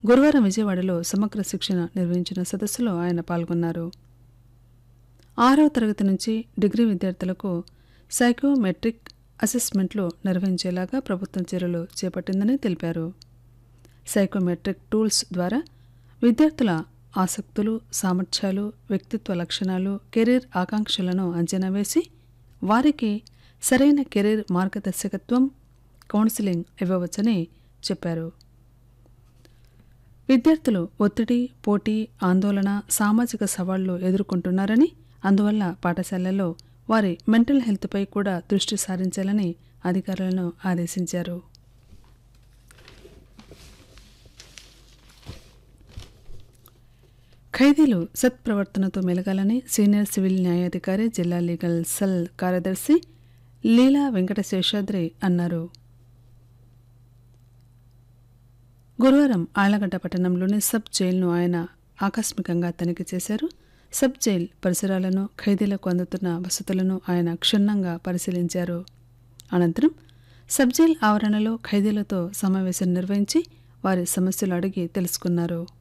గురువారం విజయవాడలో సమగ్ర శిక్షణ నిర్వహించిన సదస్సులో ఆయన పాల్గొన్నారు ఆరవ తరగతి నుంచి డిగ్రీ విద్యార్థులకు సైకోమెట్రిక్ అసెస్మెంట్లు నిర్వహించేలాగా ప్రభుత్వం చర్యలు చేపట్టిందని తెలిపారు సైకోమెట్రిక్ టూల్స్ ద్వారా విద్యార్థుల ఆసక్తులు సామర్థ్యాలు వ్యక్తిత్వ లక్షణాలు కెరీర్ ఆకాంక్షలను అంచనా వేసి వారికి సరైన కెరీర్ మార్గదర్శకత్వం కౌన్సిలింగ్ ఇవ్వవచ్చని చెప్పారు విద్యార్థులు ఒత్తిడి పోటీ ఆందోళన సామాజిక సవాళ్లు ఎదుర్కొంటున్నారని అందువల్ల పాఠశాలల్లో వారి మెంటల్ హెల్త్పై కూడా దృష్టి సారించాలని అధికారులను ఆదేశించారు ఖైదీలు సత్ప్రవర్తనతో మెలగాలని సీనియర్ సివిల్ న్యాయాధికారి జిల్లా లీగల్ సెల్ కార్యదర్శి లీలా వెంకటశేషాద్రి అన్నారు గురువారం ఆళ్లగడ్డ పట్టణంలోని సబ్ జైలును ఆయన ఆకస్మికంగా తనిఖీ చేశారు సబ్ జైల్ పరిసరాలను ఖైదీలకు అందుతున్న వసతులను ఆయన క్షుణ్ణంగా పరిశీలించారు అనంతరం సబ్ జైల్ ఆవరణలో ఖైదీలతో సమావేశం నిర్వహించి వారి సమస్యలు అడిగి తెలుసుకున్నారు